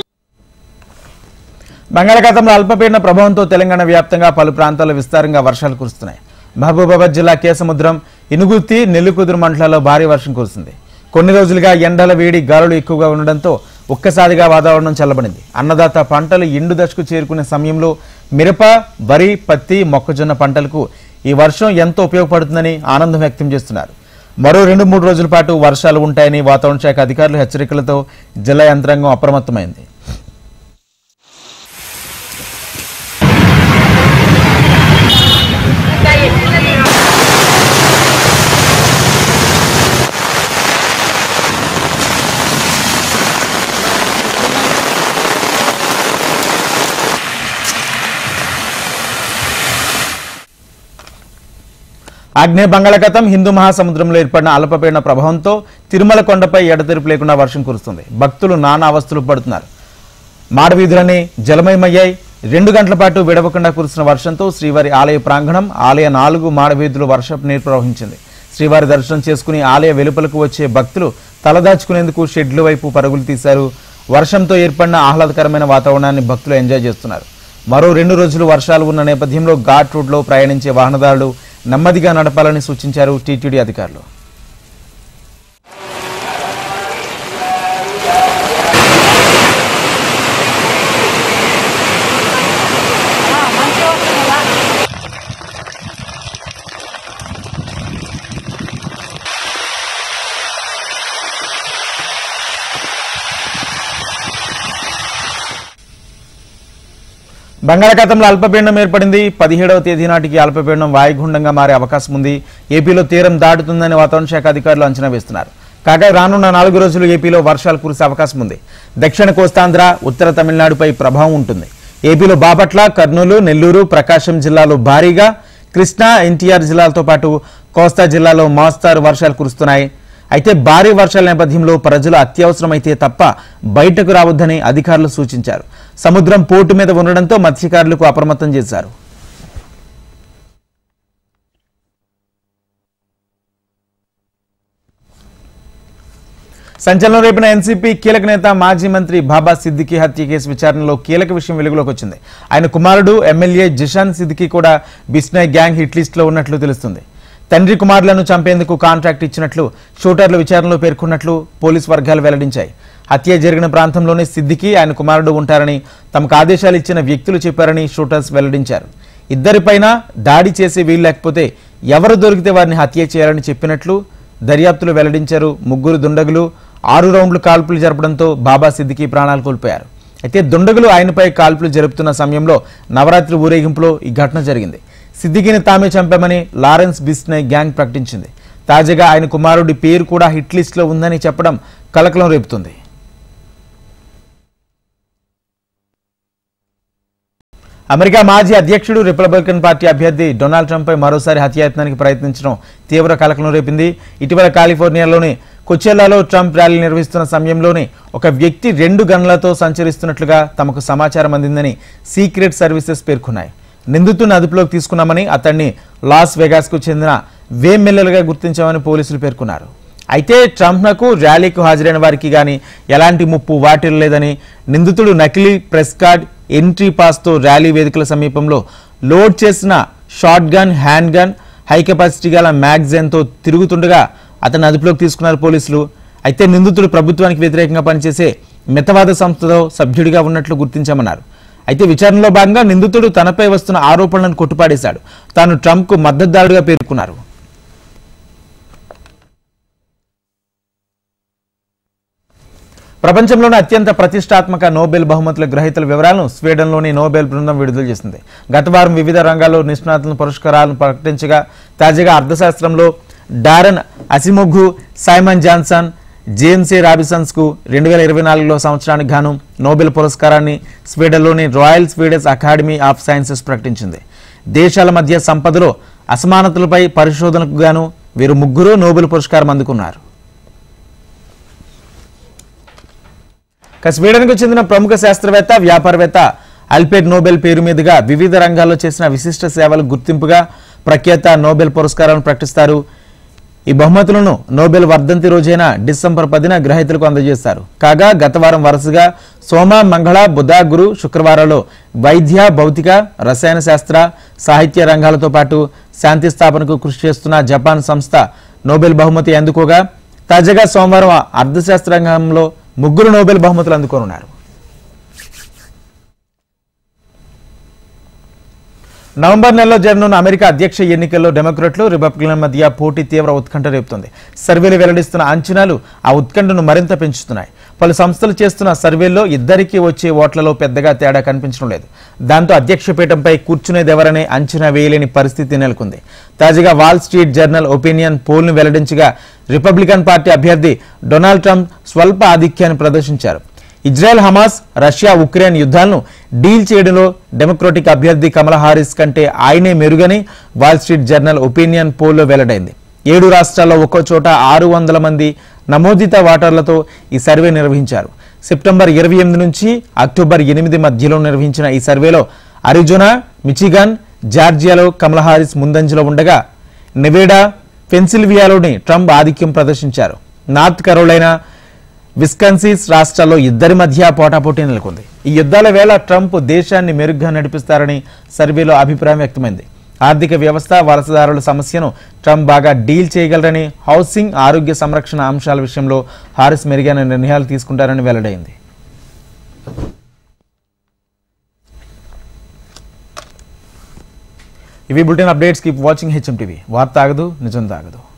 బంగాళాఖాతంలో అల్పపీడన ప్రభావంతో తెలంగాణ వ్యాప్తంగా పలు ప్రాంతాల్లో విస్తారంగా వర్షాలు కురుస్తున్నాయి మహబూబాబాద్ జిల్లా కేసముద్రం ఇనుగుర్తి నెల్లికుదురు మండలాల్లో భారీ వర్షం కురుస్తుంది కొన్ని రోజులుగా ఎండల వేడి గాలులు ఎక్కువగా ఉండడంతో ఒక్కసారిగా వాతావరణం చల్లబడింది అన్నదాత పంటలు ఎండు దశకు చేరుకునే సమయంలో మిరప వరి పత్తి మొక్కజొన్న పంటలకు ఈ వర్షం ఎంతో ఉపయోగపడుతుందని ఆనందం వ్యక్తం చేస్తున్నారు మరో రెండు మూడు రోజుల పాటు వర్షాలు ఉంటాయని వాతావరణ శాఖ అధికారులు హెచ్చరికలతో జిల్లా యంత్రాంగం అప్రమత్తమైంది ఆగ్నేయ బంగాళాఖాతం హిందూ మహాసముద్రంలో ఏర్పడిన అల్పపీడన ప్రభావంతో తిరుమల కొండపై ఎడతెరిపి లేకుండా వర్షం కురుస్తుంది భక్తులు నానా అవస్థలు పడుతున్నారు మాడవీధులని జలమయమయ్యాయి రెండు గంటల పాటు విడవకుండా కురిసిన వర్షంతో శ్రీవారి ఆలయ ప్రాంగణం ఆలయ నాలుగు మాడవీధులు వర్షపు నీరు ప్రవహించింది శ్రీవారి దర్శనం చేసుకుని ఆలయ వెలుపలకు వచ్చే భక్తులు తలదాచుకునేందుకు షెడ్ల వైపు పరుగులు తీశారు వర్షంతో ఏర్పడిన ఆహ్లాదకరమైన వాతావరణాన్ని భక్తులు ఎంజాయ్ చేస్తున్నారు మరో రెండు రోజులు వర్షాలు ఉన్న నేపథ్యంలో ఘాట్ రోడ్లో ప్రయాణించే వాహనదారులు నెమ్మదిగా నడపాలని సూచించారు టీటీడీ అధికారులు బంగాళాఖాతంలో అల్పపీడనం ఏర్పడింది పదిహేడవ తేదీ నాటికి అల్పపీడనం వాయుగుండంగా మారే అవకాశం ఉంది ఏపీలో తీరం దాటుతుందని వాతావరణ శాఖ అధికారులు అంచనా వేస్తున్నారు కాగా రానున్న నాలుగు రోజులు ఏపీలో వర్షాలు కురిసే అవకాశం ఉంది దక్షిణ కోస్తాంధ్ర ఉత్తర తమిళనాడుపై ప్రభావం ఉంటుంది ఏపీలో బాపట్ల కర్నూలు నెల్లూరు ప్రకాశం జిల్లాలో భారీగా కృష్ణా ఎన్టీఆర్ జిల్లాలతో పాటు కోస్తా జిల్లాలో మోస్తారు వర్షాలు కురుస్తున్నాయి అయితే భారీ వర్షాల నేపథ్యంలో ప్రజలు అత్యవసరమైతే తప్ప బయటకు రావద్దని అధికారులు సూచించారు సముద్రం పోటు మీద ఉండడంతో మత్స్యకారులకు అప్రమత్తం చేశారు సంచలనం రేపిన ఎన్సీపీ కీలక నేత మాజీ మంత్రి బాబా సిద్దికి హత్య కేసు విచారణలో కీలక విషయం వెలుగులోకి వచ్చింది ఆయన కుమారుడు ఎమ్మెల్యే జిషాన్ సిద్దికి కూడా బిస్నాయ్ గ్యాంగ్ హిట్ లిస్ట్ లో ఉన్నట్లు తెలుస్తుంది తండ్రి కుమారులను చంపేందుకు కాంట్రాక్ట్ ఇచ్చినట్లు షూటర్లు విచారణలో పేర్కొన్నట్లు పోలీస్ వర్గాలు వెల్లడించాయి హత్య జరిగిన ప్రాంతంలోనే సిద్దికి ఆయన కుమారుడు ఉంటారని తమకు ఆదేశాలు ఇచ్చిన వ్యక్తులు చెప్పారని షూటర్స్ వెల్లడించారు ఇద్దరిపైన దాడి చేసే వీలు లేకపోతే ఎవరు దొరికితే వారిని హత్య చేయాలని చెప్పినట్లు దర్యాప్తులు వెల్లడించారు ముగ్గురు దుండగులు ఆరు రౌండ్లు కాల్పులు జరపడంతో బాబా సిద్దికి ప్రాణాలు కోల్పోయారు అయితే దుండగులు ఆయనపై కాల్పులు జరుపుతున్న సమయంలో నవరాత్రి ఊరేగింపులో ఈ ఘటన జరిగింది సిద్దికిని తామే చంపామని లారెన్స్ బిస్నే గ్యాంగ్ ప్రకటించింది తాజాగా ఆయన కుమారుడి పేరు కూడా హిట్ లిస్ట్లో ఉందని చెప్పడం కలకలం రేపుతుంది అమెరికా మాజీ అధ్యక్షుడు రిపబ్లికన్ పార్టీ అభ్యర్థి డొనాల్డ్ ట్రంప్పై మరోసారి హత్యాయత్నానికి ప్రయత్నించడం తీవ్ర కలకలం రేపింది ఇటీవల కాలిఫోర్నియాలోని కొచ్చెల్లాలో ట్రంప్ ర్యాలీ నిర్వహిస్తున్న సమయంలోనే ఒక వ్యక్తి రెండు గన్లతో సంచరిస్తున్నట్లుగా తమకు సమాచారం అందిందని సీక్రెట్ సర్వీసెస్ పేర్కొన్నాయి నిందితుడిని అదుపులోకి తీసుకున్నామని అతన్ని లాస్ వెగాస్కు చెందిన వేమెల్లలుగా గుర్తించామని పోలీసులు పేర్కొన్నారు అయితే ట్రంప్నకు ర్యాలీకు హాజరైన వారికి గాని ఎలాంటి ముప్పు వాటిల్లలేదని నిందితుడు నకిలీ ప్రెస్ కార్డ్ ఎంట్రీ పాస్తో ర్యాలీ వేదికల సమీపంలో లోడ్ చేసిన short gun hand gun high capacity గల మ్యాగజైన్తో తిరుగుతుండగా అతన్ని అదుపులోకి తీసుకున్నారు పోలీసులు అయితే నిందితుడు ప్రభుత్వానికి వ్యతిరేకంగా పనిచేసే మితవాద సంస్థలో సభ్యుడిగా ఉన్నట్లు గుర్తించామన్నారు అయితే విచారణలో భాగంగా నిందితుడు తనపై వస్తున్న ఆరోపణలను కొట్టుపాడేశాడు తాను ట్రంప్కు మద్దతుదారుడిగా పేర్కొన్నారు ప్రపంచంలోనే అత్యంత ప్రతిష్టాత్మక నోబెల్ బహుమతుల గ్రహీతల వివరాలను స్వీడన్లోని నోబెల్ బృందం విడుదల చేసింది గత వారం వివిధ రంగాల్లో నిష్ణాతులను పురస్కారాలను ప్రకటించగా తాజాగా అర్థశాస్త్రంలో డారన్ అసిమొగ్గు సైమన్ జాన్సన్ జేమ్సే రాబిసన్స్ కు రెండు వేల ఇరవై నాలుగులో సంవత్సరానికి గాను నోబెల్ పురస్కారాన్ని స్వీడన్లోని royal Swedens academy of sciences ప్రకటించింది దేశాల మధ్య సంపదలో అసమానతలపై పరిశోధనకు గాను వీరు ముగ్గురు నోబెల్ పురస్కారం అందుకున్నారు ఇక స్వీడన్కు చెందిన ప్రముఖ శాస్త్రవేత్త వ్యాపారవేత్త అల్పేడ్ నోబెల్ పేరు మీదుగా వివిధ రంగాల్లో చేసిన విశిష్ట సేవలకు గుర్తింపుగా ప్రఖ్యాత నోబెల్ పురస్కారాలను ప్రకటిస్తారు ఈ బహుమతులను నోబెల్ వర్ధంతి రోజైన డిసెంబర్ పదిన గ్రహీతలకు అందజేస్తారు కాగా గత వారం వరుసగా సోమ మంగళ బుధ గురు శుక్రవారాల్లో వైద్య భౌతిక రసాయన శాస్త్ర సాహిత్య రంగాలతో పాటు శాంతి స్థాపనకు కృషి చేస్తున్న జపాన్ సంస్థ నోబెల్ బహుమతి అందుకోగా తాజాగా సోమవారం అర్థశాస్త్ర రంగంలో ముగ్గురు నోబెల్ బహుమతులు అందుకోనున్నారు నవంబర్ నెలలో జరగనున్న అమెరికా అధ్యక్ష ఎన్నికల్లో డెమోక్రట్లు రిపబ్లికన్ల మధ్య పోటీ తీవ్ర ఉత్కంఠ రేపుతుంది సర్వేలు వెల్లడిస్తున్న అంచనాలు ఆ ఉత్కంఠను మరింత పెంచుతున్నాయి పలు సంస్థలు చేస్తున్న సర్వేల్లో ఇద్దరికీ వచ్చే ఓట్లలో పెద్దగా తేడా కనిపించడం లేదు దాంతో అధ్యక్ష పీఠంపై కూర్చునేదెవరనే అంచనా వేయలేని పరిస్థితి నెలకొంది తాజాగా వాల్ స్ట్రీట్ జర్నల్ ఒపీనియన్ పోల్ను వెల్లడించగా రిపబ్లికన్ పార్టీ అభ్యర్థి డొనాల్డ్ ట్రంప్ స్వల్ప ఆధిక్యాన్ని ప్రదర్శించారు ఇజ్రాయెల్ హమాస్ రష్యా ఉక్రెయిన్ యుద్ధాలను డీల్ చేయడంలో డెమోక్రటిక్ అభ్యర్థి కమలా హారిస్ కంటే ఆయనే మెరుగని వాల్ స్ట్రీట్ జర్నల్ ఒపీనియన్ పోల్లో వెల్లడైంది ఏడు రాష్ట్రాల్లో ఒక్కో చోట ఆరు వందల మంది నమోదిత ఓటర్లతో ఈ సర్వే నిర్వహించారు సెప్టెంబర్ ఇరవై ఎనిమిది నుంచి అక్టోబర్ ఎనిమిది మధ్యలో నిర్వహించిన ఈ సర్వేలో అరిజోనా మిచిగాన్ జార్జియాలో కమలా హారిస్ ముందంజలో ఉండగా నెవేడా పెన్సిల్వియాలోని ట్రంప్ ఆధిక్యం ప్రదర్శించారు నార్త్ కరోలైనా విస్కన్సిస్ రాష్ట్రాల్లో ఇద్దరి మధ్య పోటాపోటీ నెలకొంది ఈ యుద్ధాల వేళ ట్రంప్ దేశాన్ని మెరుగ్గా నడిపిస్తారని సర్వేలో అభిప్రాయం వ్యక్తమైంది ఆర్థిక వ్యవస్థ వలసదారుల సమస్యను ట్రంప్ బాగా డీల్ చేయగలరని హౌసింగ్ ఆరోగ్య సంరక్షణ అంశాల విషయంలో హారిస్ మెరుగైన నిర్ణయాలు తీసుకుంటారని వెల్లడైంది ఇవి bulletin updates keep watching HM TV వార్త ఆగదు నిజం తాగదు